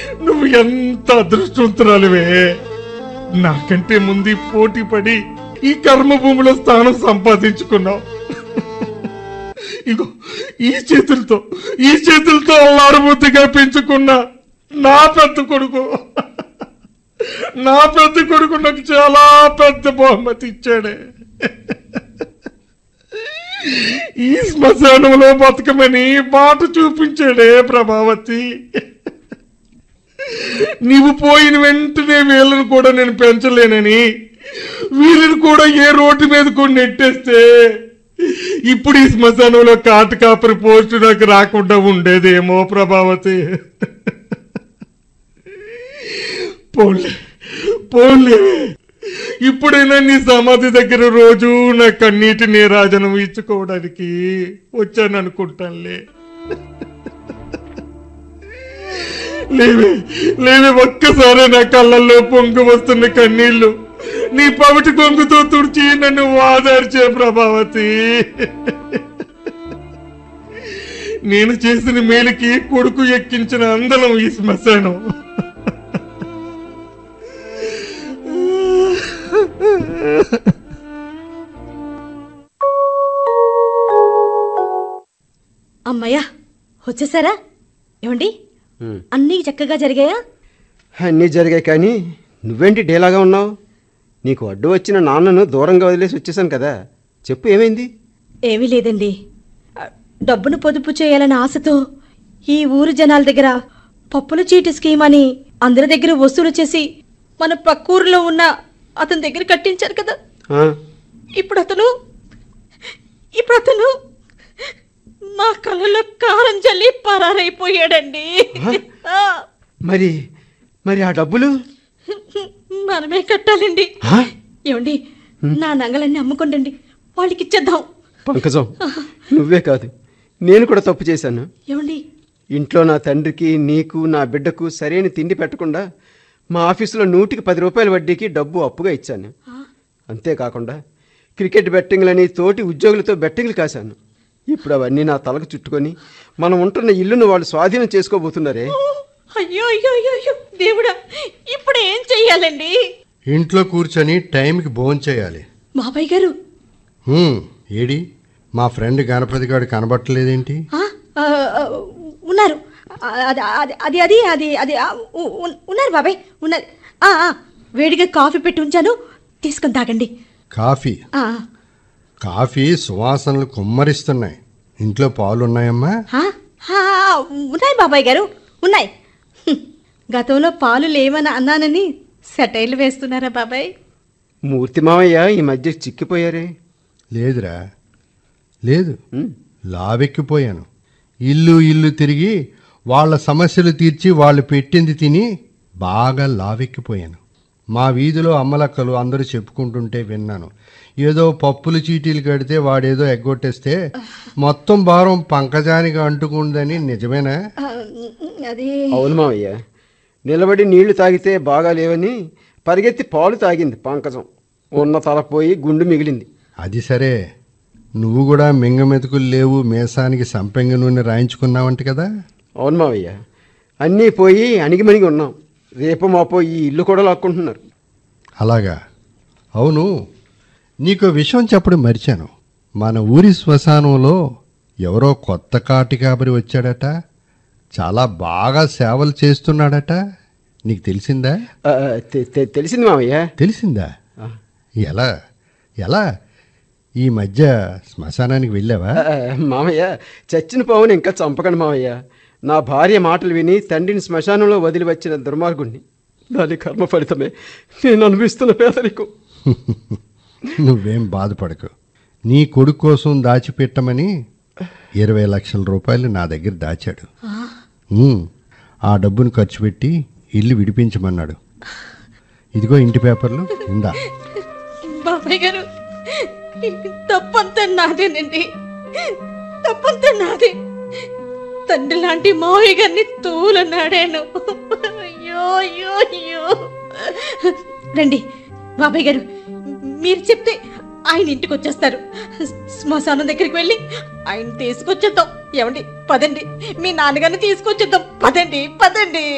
నువ్వు ఎంత అదృష్టవంతురాలివే నాకంటే ముందు ఈ పోటీ పడి ఈ కర్మభూమిలో స్థానం సంపాదించుకున్నావు ఇగో ఈ చేతులతో ఈ చేతులతో అల్లారుబుద్ధిగా పెంచుకున్న నా పెద్ద కొడుకు నా పెద్ద కొడుకు నాకు చాలా పెద్ద బహుమతి ఇచ్చాడే ఈ శ్మశానంలో బతకమని బాట చూపించాడే ప్రభావతి నీవు పోయిన వెంటనే వీళ్ళని కూడా నేను పెంచలేనని వీళ్ళని కూడా ఏ రోడ్డు మీద కొన్ని నెట్టేస్తే ఇప్పుడు ఈ శ్మశానంలో కాటు కాపరి పోస్టు నాకు రాకుండా ఉండేదేమో ప్రభావతి పోన్లే పోన్లే ఇప్పుడైనా నీ సమాధి దగ్గర రోజు నా కన్నీటి నీరాజనం ఇచ్చుకోవడానికి వచ్చాను అనుకుంటానులే లేవే లేవే ఒక్కసారి నా కళ్ళల్లో పొంగు వస్తున్న కన్నీళ్లు నీ పవిటి కొంగుతో తుడిచి నన్ను వాదార్చే ప్రభావతి నేను చేసిన మేలుకి కొడుకు ఎక్కించిన అందలం ఈ శ్మశానం అమ్మయ్యా వచ్చేసారా ఏమండి అన్నీ చక్కగా జరిగాయా అన్నీ జరిగాయి కానీ నువ్వేంటి డేలాగా ఉన్నావు నీకు అడ్డు వచ్చిన నాన్నను దూరంగా వదిలేసి వచ్చేసాను కదా చెప్పు ఏమైంది ఏమీ లేదండి ఆ, డబ్బును పొదుపు చేయాలన్న ఆశతో ఈ ఊరు జనాల దగ్గర పప్పుల చీటి స్కీమ్ అని అందరి దగ్గర వసూలు చేసి మన పక్క ఊరిలో ఉన్న అతని దగ్గర కట్టించారు కదా ఆ, ఇప్పుడు అతను ఇప్పుడు అతను మా కళ్ళలో కారం చల్లి పరారైపోయాడండి ఆ, మరి మరి ఆ డబ్బులు మనమే కట్టాలండి ఆ? ఏమండి నా నగలన్నీ అమ్ముకోండి వాళ్ళకి ఇచ్చేద్దాం పంకజం నువ్వే కాదు నేను కూడా తప్పు చేశాను ఏమండి ఇంట్లో నా తండ్రికి నీకు నా బిడ్డకు సరైన తిండి పెట్టకుండా మా ఆఫీసులో నూటికి పది రూపాయల వడ్డీకి డబ్బు అప్పుగా ఇచ్చాను అంతేకాకుండా క్రికెట్ బెట్టింగ్లని తోటి ఉద్యోగులతో బెట్టింగ్లు కాశాను ఇప్పుడు అవన్నీ నా తలకు చుట్టుకొని మనం ఉంటున్న ఇల్లును వాళ్ళు స్వాధీనం చేసుకోబోతున్నారే అయ్యో అయ్యో అయ్యో అయ్యో దేవుడా ఇప్పుడు ఏం చెయ్యాలండి ఇంట్లో కూర్చొని టైంకి భోజనం చేయాలి బాబాయ్ గారు హ్మ్, ఏడి మా ఫ్రెండ్ గణపతి గారు కనబట్టలేదేంటి ఆ, ఆ, ఆ, ఉన్నారు ఆ, అది అది అది అది అది అది ఆ, ఉ- ఉ- ఉన్నారు బాబాయ్ ఉన్నారు ఆ, ఆ, వేడిగా కాఫీ పెట్టి ఉంచాను తీసుకొని తాగండి కాఫీ ఆ, కాఫీ సువాసనలు కుమ్మరిస్తున్నాయి ఇంట్లో పాలు ఉన్నాయమ్మా ఆ, ఆ, ఉన్నాయి బాబాయ్ గారు ఉన్నాయి హ్మ్, గతంలో పాలు లేవని అన్నానని సెటైర్లు వేస్తున్నారా బాబాయ్ మూర్తి మావయ్య ఈ మధ్య చిక్కిపోయారే లేదురా లేదు ఉమ్, లావెక్కిపోయాను ఇల్లు ఇల్లు తిరిగి వాళ్ళ సమస్యలు తీర్చి వాళ్ళు పెట్టింది తిని బాగా లావెక్కిపోయాను మా వీధిలో అమ్మలక్కలు అందరూ చెప్పుకుంటుంటే విన్నాను ఏదో పప్పులు చీటీలు కడితే వాడేదో ఎగ్గొట్టేస్తే మొత్తం భారం పంకజానికి అంటుకుందని నిజమేనా ఆ, అది అవును మావయ్య నిలబడి నీళ్లు తాగితే బాగా లేవని పరిగెత్తి పాలు తాగింది పంకజం ఉన్న తలపోయి గుండు మిగిలింది అది సరే నువ్వు కూడా మింగ మెతుకులు లేవు మేసానికి సంపెంగ నూనె రాయించుకున్నావంట కదా అవును మావయ్య అన్నీ పోయి అణిగిమణిగి ఉన్నాం రేపు మాపో ఈ ఇల్లు కూడా లాక్కుంటున్నారు అలాగా అవును నీకు విషయం చెప్పడం మరిచాను మన ఊరి శ్మశానంలో ఎవరో కొత్త కాటి కాబరి వచ్చాడట చాలా బాగా సేవలు చేస్తున్నాడట నీకు తెలిసిందా ఆ, తె- తె- తెలిసింది మావయ్య తెలిసిందా ఆ, ఎలా ఎలా ఈ మధ్య శ్మశానానికి వెళ్ళావా ఆ, మావయ్య చచ్చిన పావుని ఇంకా చంపకండి మావయ్య నా భార్య మాటలు విని తండ్రిని శ్మశానంలో వదిలి వచ్చిన దుర్మార్గుణ్ణి దాని కర్మ ఫలితమే నేను అనుభవిస్తున్న పేదరికం నువ్వేం బాధపడకు నీ కొడుకు కోసం దాచిపెట్టమని ఇరవై లక్షల రూపాయలు నా దగ్గర దాచాడు ఉమ్, ఆ డబ్బును ఖర్చు పెట్టి ఇల్లు విడిపించమన్నాడు ఇదిగో ఇంటి పేపర్లు ఇందా బాబాయ్ గారు తప్పంతా నాదేనండి తప్పంతా నాదే తండ్రి లాంటి మావయ్య గారిని తూలన్నాడాను అయ్యో అయ్యో అయ్యో రండి బాబాయ్ గారు మీరు చెప్తే ఆయన ఇంటికి వచ్చేస్తారు శ్మశానం దగ్గరికి వెళ్ళి ఆయన తీసుకొచ్చేద్దాం ఏమండి పదండి మీ నాన్నగారిని తీసుకొచ్చేద్దాం పదండి పదండి